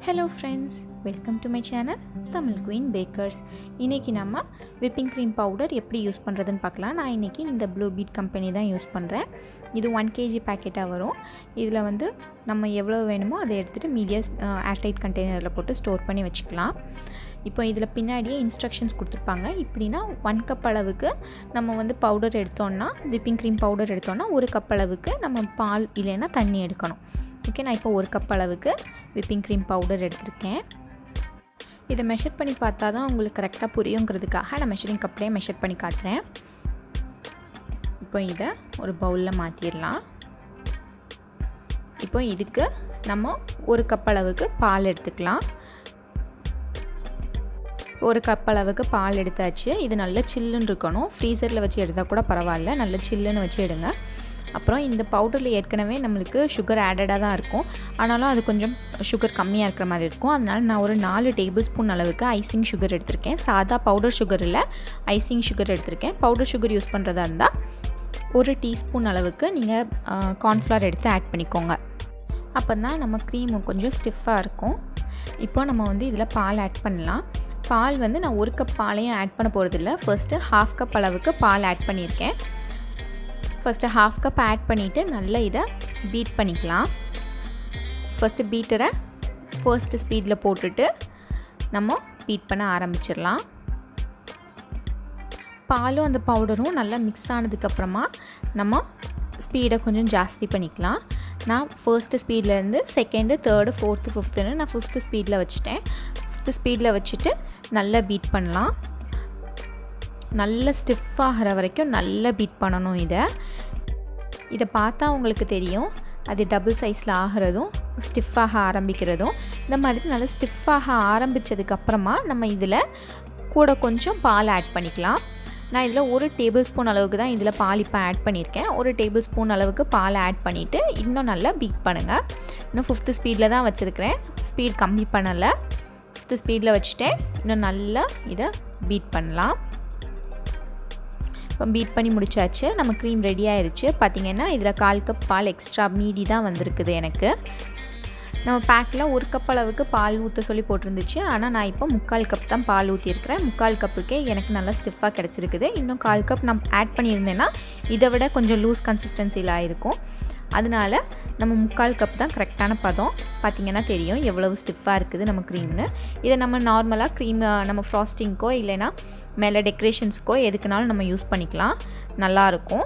hello friends welcome to my channel Tamil queen bakers இன்றைக்கி நம்ம whipping cream powder எப்படி use பண்ணுறதுன்னு பார்க்கலாம் நான் இன்றைக்கி இந்த ப்ளூ பீட் கம்பெனி தான் யூஸ் பண்ணுறேன் இது ஒன் கேஜி பேக்கெட்டாக வரும் இதில் வந்து நம்ம எவ்வளோ வேணுமோ அதை எடுத்துகிட்டு மீடியா ஏர்டைட் கண்டெய்னரில் போட்டு ஸ்டோர் பண்ணி வச்சுக்கலாம் இப்போ இதில் பின்னாடியே இன்ஸ்ட்ரக்ஷன்ஸ் கொடுத்துருப்பாங்க இப்படின்னா ஒன் கப் அளவுக்கு நம்ம வந்து பவுடர் எடுத்தோன்னா விப்பிங் க்ரீம் பவுடர் எடுத்தோன்னா ஒரு கப் அளவுக்கு நம்ம பால் இல்லைன்னா தண்ணி எடுக்கணும் ஓகே நான் இப்போ ஒரு கப் அளவுக்கு விப்பிங் க்ரீம் பவுடர் எடுத்திருக்கேன் இதை மெஷர் பண்ணி பார்த்தா தான் உங்களுக்கு கரெக்டாக புரியுங்கிறதுக்காக நான் மெஷரிங் கப்லேயே மெஷர் பண்ணி காட்டுறேன் இப்போ இதை ஒரு பவுலில் மாற்றிடலாம் இப்போ இதுக்கு நம்ம ஒரு கப் அளவுக்கு பால் எடுத்துக்கலாம் ஒரு கப் அளவுக்கு பால் எடுத்தாச்சு இது நல்லா சில்லுன்னு இருக்கணும் ஃப்ரீசரில் வச்சு எடுத்தால் கூட பரவாயில்ல நல்லா சில்லுன்னு வச்சு எடுங்க அப்புறம் இந்த பவுடரில் ஏற்கனவே நம்மளுக்கு சுகர் ஆடடாக தான் இருக்கும் ஆனாலும் அது கொஞ்சம் சுகர் கம்மியாக இருக்கிற மாதிரி இருக்கும் அதனால் நான் ஒரு நாலு டேபிள் ஸ்பூன் அளவுக்கு ஐசிங் சுகர் எடுத்திருக்கேன் சாதா பவுடர் சுகரில் ஐசிங் சுகர் எடுத்திருக்கேன் பவுடர் சுகர் யூஸ் பண்ணுறதா இருந்தால் ஒரு டீஸ்பூன் அளவுக்கு நீங்கள் கார்ன்ஃப்ளவர் எடுத்து ஆட் பண்ணிக்கோங்க அப்போ தான் நம்ம க்ரீமு கொஞ்சம் ஸ்டிஃபாக இருக்கும் இப்போ நம்ம வந்து இதில் பால் ஆட் பண்ணலாம் பால் வந்து நான் ஒரு கப் பாலையும் ஆட் பண்ண போகிறதில்ல ஃபர்ஸ்ட்டு ஹாஃப் கப் அளவுக்கு பால் ஆட் பண்ணியிருக்கேன் ஃபஸ்ட்டு ஹாஃப் கப் ஆட் பண்ணிவிட்டு நல்லா இதை பீட் பண்ணிக்கலாம் ஃபஸ்ட்டு பீட்டரை ஃபர்ஸ்ட்டு ஸ்பீடில் போட்டுட்டு நம்ம பீட் பண்ண ஆரம்பிச்சிடலாம் பாலும் அந்த பவுடரும் நல்லா மிக்ஸ் ஆனதுக்கப்புறமா நம்ம ஸ்பீடை கொஞ்சம் ஜாஸ்தி பண்ணிக்கலாம் நான் ஃபர்ஸ்ட்டு ஸ்பீட்லேருந்து செகண்டு தேர்டு ஃபோர்த்து ஃபிஃப்த்துன்னு நான் ஃபிஃப்த்து ஸ்பீடில் வச்சுட்டேன் ஃபிஃப்த்து ஸ்பீடில் வச்சுட்டு நல்லா பீட் பண்ணலாம் நல்ல ஸ்டிஃப் ஆகிற வரைக்கும் நல்லா பீட் பண்ணணும் இதை இதை பார்த்தா உங்களுக்கு தெரியும் அது டபுள் சைஸில் ஆகிறதும் ஸ்டிஃபாக ஆரம்பிக்கிறதும் இந்த மாதிரி நல்லா ஸ்டிஃபாக ஆரம்பித்ததுக்கப்புறமா நம்ம இதில் கூட கொஞ்சம் பால் ஆட் பண்ணிக்கலாம் நான் இதில் ஒரு டேபிள் ஸ்பூன் அளவுக்கு தான் இதில் பால் இப்போ ஆட் பண்ணியிருக்கேன் ஒரு டேபிள் ஸ்பூன் அளவுக்கு பால் ஆட் பண்ணிவிட்டு இன்னும் நல்லா பீட் பண்ணுங்கள் இன்னும் ஃபிஃப்த்து ஸ்பீடில் தான் வச்சுருக்கிறேன் ஸ்பீட் கம்மி பண்ணலை ஃபிஃப்த்து ஸ்பீடில் வச்சுட்டேன் இன்னும் நல்லா இதை பீட் பண்ணலாம் இப்போ பீட் பண்ணி முடிச்சாச்சு நம்ம க்ரீம் ரெடி ஆயிடுச்சு பார்த்திங்கன்னா இதில் கால் கப் பால் எக்ஸ்ட்ரா மீதி தான் வந்திருக்குது எனக்கு நம்ம பேக்கில் ஒரு கப் அளவுக்கு பால் ஊற்ற சொல்லி போட்டிருந்துச்சு ஆனால் நான் இப்போ முக்கால் கப் தான் பால் ஊற்றிருக்கிறேன் முக்கால் கப்புக்கே எனக்கு நல்லா ஸ்டிஃபாக கிடச்சிருக்குது இன்னும் கால் கப் நான் ஆட் பண்ணியிருந்தேன்னா இதை விட கொஞ்சம் லூஸ் கன்சிஸ்டன்சியில் ஆயிருக்கும் அதனால நம்ம முக்கால் கப் தான் கரெக்டான பதம் பார்த்திங்கன்னா தெரியும் எவ்வளவு ஸ்டிஃபாக இருக்குது நம்ம க்ரீம்னு இதை நம்ம நார்மலாக க்ரீம் நம்ம ஃப்ராஸ்டிங்க்கோ இல்லைனா மேலே டெக்கரேஷன்ஸ்க்கோ எதுக்குனாலும் நம்ம யூஸ் பண்ணிக்கலாம் நல்லாயிருக்கும்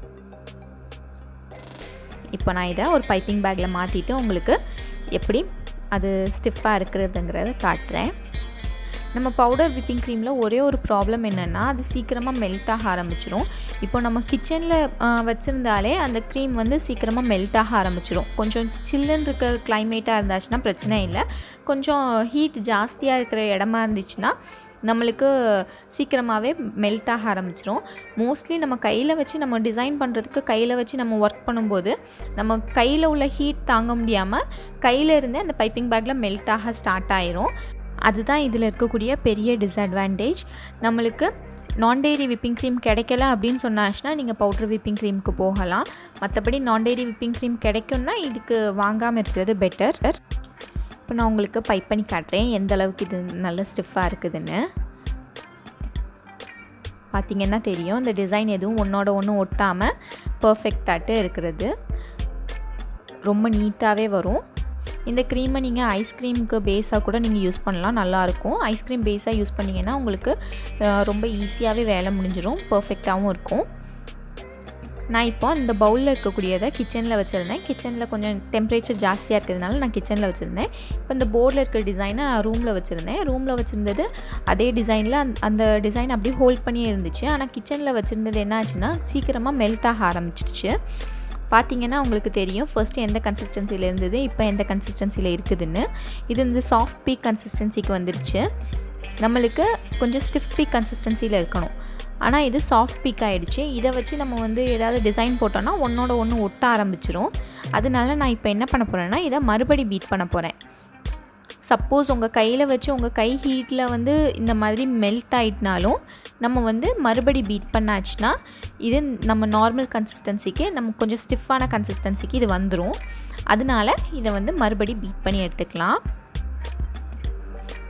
இப்போ நான் இதை ஒரு பைப்பிங் பேக்கில் மாற்றிட்டு உங்களுக்கு எப்படி அது ஸ்டிஃபாக இருக்கிறதுங்கிறத காட்டுறேன் நம்ம பவுடர் விப்பிங் க்ரீமில் ஒரே ஒரு ப்ராப்ளம் என்னென்னா அது சீக்கிரமாக மெல்ட் ஆக ஆரம்பிச்சிரும் இப்போ நம்ம கிச்சனில் வச்சுருந்தாலே அந்த க்ரீம் வந்து சீக்கிரமாக மெல்ட் ஆக ஆரம்பிச்சிரும் கொஞ்சம் சில்லுன்னு இருக்க கிளைமேட்டாக இருந்துச்சுன்னா பிரச்சனை இல்லை கொஞ்சம் ஹீட் ஜாஸ்தியாக இருக்கிற இடமா இருந்துச்சுன்னா நம்மளுக்கு சீக்கிரமாகவே மெல்ட் ஆக ஆரம்பிச்சிரும் மோஸ்ட்லி நம்ம கையில் வச்சு நம்ம டிசைன் பண்ணுறதுக்கு கையில் வச்சு நம்ம ஒர்க் பண்ணும்போது நம்ம கையில் உள்ள ஹீட் தாங்க முடியாமல் கையில் இருந்தே அந்த பைப்பிங் பேக்கில் மெல்ட் ஆக ஸ்டார்ட் ஆயிரும் அதுதான் இதில் இருக்கக்கூடிய பெரிய டிஸ்அட்வான்டேஜ் நம்மளுக்கு நான் டெய்ரி விப்பிங் க்ரீம் கிடைக்கல அப்படின்னு சொன்னாச்சுன்னா நீங்கள் பவுட்ரு விப்பிங் க்ரீமுக்கு போகலாம் மற்றபடி நான் டெய்ரி விப்பிங் க்ரீம் கிடைக்கும்னா இதுக்கு வாங்காமல் இருக்கிறது பெட்டர் இப்போ நான் உங்களுக்கு பைப் பண்ணி காட்டுறேன் எந்த அளவுக்கு இது நல்ல ஸ்டிஃபாக இருக்குதுன்னு பார்த்திங்கன்னா தெரியும் இந்த டிசைன் எதுவும் ஒன்றோட ஒன்று ஒட்டாமல் பர்ஃபெக்டாட்டு இருக்கிறது ரொம்ப நீட்டாகவே வரும் இந்த க்ரீமை நீங்கள் ஐஸ்கிரீமுக்கு பேஸாக கூட நீங்கள் யூஸ் பண்ணலாம் நல்லாயிருக்கும் ஐஸ்கிரீம் பேஸாக யூஸ் பண்ணிங்கன்னா உங்களுக்கு ரொம்ப ஈஸியாகவே வேலை முடிஞ்சிடும் பர்ஃபெக்டாகவும் இருக்கும் நான் இப்போ இந்த பவுலில் இருக்கக்கூடியதை கிச்சனில் வச்சுருந்தேன் கிச்சனில் கொஞ்சம் டெம்பரேச்சர் ஜாஸ்தியாக இருக்கிறதுனால நான் கிச்சனில் வச்சுருந்தேன் இப்போ இந்த போர்டில் இருக்கிற டிசைனை நான் ரூமில் வச்சுருந்தேன் ரூமில் வச்சுருந்தது அதே டிசைனில் அந் அந்த டிசைன் அப்படியே ஹோல்ட் பண்ணியே இருந்துச்சு ஆனால் கிச்சனில் வச்சுருந்தது என்ன ஆச்சுன்னா சீக்கிரமாக மெல்ட் ஆக ஆரம்பிச்சிடுச்சு பார்த்தீங்கன்னா உங்களுக்கு தெரியும் ஃபர்ஸ்ட்டு எந்த கன்சிஸ்டன்சியில் இருந்தது இப்போ எந்த கன்சிஸ்டன்சியில் இருக்குதுன்னு இது இந்த சாஃப்ட் பீக் கன்சிஸ்டன்சிக்கு வந்துருச்சு நம்மளுக்கு கொஞ்சம் ஸ்டிஃப் பீக் கன்சிஸ்டன்சியில் இருக்கணும் ஆனால் இது சாஃப்ட் பீக் ஆகிடுச்சு இதை வச்சு நம்ம வந்து ஏதாவது டிசைன் போட்டோன்னா ஒன்றோட ஒன்று ஒட்ட ஆரம்பிச்சிரும் அதனால நான் இப்போ என்ன பண்ண போகிறேன்னா இதை மறுபடி பீட் பண்ண போகிறேன் சப்போஸ் உங்கள் கையில் வச்சு உங்கள் கை ஹீட்டில் வந்து இந்த மாதிரி மெல்ட் ஆகிட்னாலும் நம்ம வந்து மறுபடி பீட் பண்ணாச்சுன்னா இது நம்ம நார்மல் கன்சிஸ்டன்சிக்கு நம்ம கொஞ்சம் ஸ்டிஃபான கன்சிஸ்டன்சிக்கு இது வந்துடும் அதனால இதை வந்து மறுபடி பீட் பண்ணி எடுத்துக்கலாம்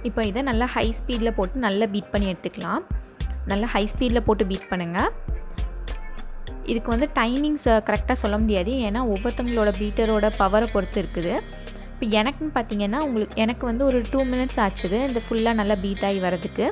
இப்போ இதை நல்லா ஹை ஸ்பீடில் போட்டு நல்லா பீட் பண்ணி எடுத்துக்கலாம் நல்லா ஹை ஸ்பீடில் போட்டு பீட் பண்ணுங்கள் இதுக்கு வந்து டைமிங்ஸ் கரெக்டாக சொல்ல முடியாது ஏன்னா ஒவ்வொருத்தங்களோட பீட்டரோட பவரை பொறுத்து இருக்குது இப்போ எனக்குன்னு பார்த்தீங்கன்னா உங்களுக்கு எனக்கு வந்து ஒரு டூ மினிட்ஸ் ஆச்சுது இந்த ஃபுல்லாக நல்லா பீட் ஆகி வரதுக்கு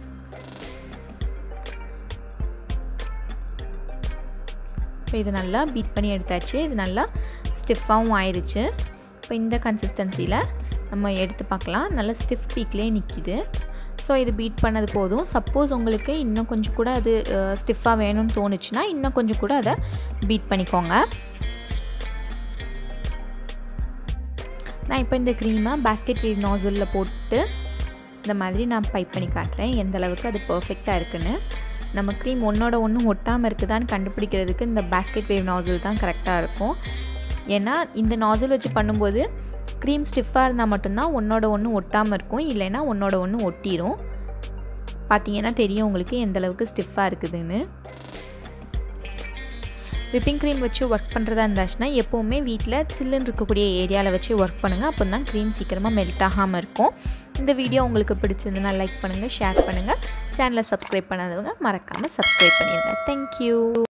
இப்போ இது நல்லா பீட் பண்ணி எடுத்தாச்சு இது நல்லா ஸ்டிஃபாகவும் ஆயிடுச்சு இப்போ இந்த கன்சிஸ்டன்சியில் நம்ம எடுத்து பார்க்கலாம் நல்லா ஸ்டிஃப் பீக்லேயே நிற்கிது ஸோ இது பீட் பண்ணது போதும் சப்போஸ் உங்களுக்கு இன்னும் கொஞ்சம் கூட அது ஸ்டிஃபாக வேணும்னு தோணுச்சுன்னா இன்னும் கொஞ்சம் கூட அதை பீட் பண்ணிக்கோங்க நான் இப்போ இந்த க்ரீமை பேஸ்கெட் வீவ் நாசலில் போட்டு இந்த மாதிரி நான் பைப் பண்ணி காட்டுறேன் எந்த அளவுக்கு அது பர்ஃபெக்டாக இருக்குன்னு நம்ம க்ரீம் ஒன்றோட ஒன்று ஒட்டாமல் இருக்குதான்னு கண்டுபிடிக்கிறதுக்கு இந்த பேஸ்கெட் வேவ் நாசில் தான் கரெக்டாக இருக்கும் ஏன்னா இந்த நாசில் வச்சு பண்ணும்போது க்ரீம் ஸ்டிஃபாக இருந்தால் மட்டும்தான் ஒன்றோட ஒன்று ஒட்டாமல் இருக்கும் இல்லைன்னா ஒன்றோட ஒன்று ஒட்டிடும் பார்த்தீங்கன்னா தெரியும் உங்களுக்கு எந்த அளவுக்கு ஸ்டிஃபாக இருக்குதுன்னு விப்பிங் க்ரீம் வச்சு ஒர்க் பண்ணுறதா இருந்தாச்சுன்னா எப்போவுமே வீட்டில் சில்லுன்னு இருக்கக்கூடிய ஏரியாவில் வச்சு ஒர்க் பண்ணுங்கள் அப்போ தான் க்ரீம் சீக்கிரமாக மெல்ட் ஆகாமல் இருக்கும் இந்த வீடியோ உங்களுக்கு பிடிச்சிருந்துன்னா லைக் பண்ணுங்கள் ஷேர் பண்ணுங்கள் சேனலை சப்ஸ்கிரைப் பண்ணாதவங்க மறக்காமல் சப்ஸ்கிரைப் பண்ணிடுங்க தேங்க்யூ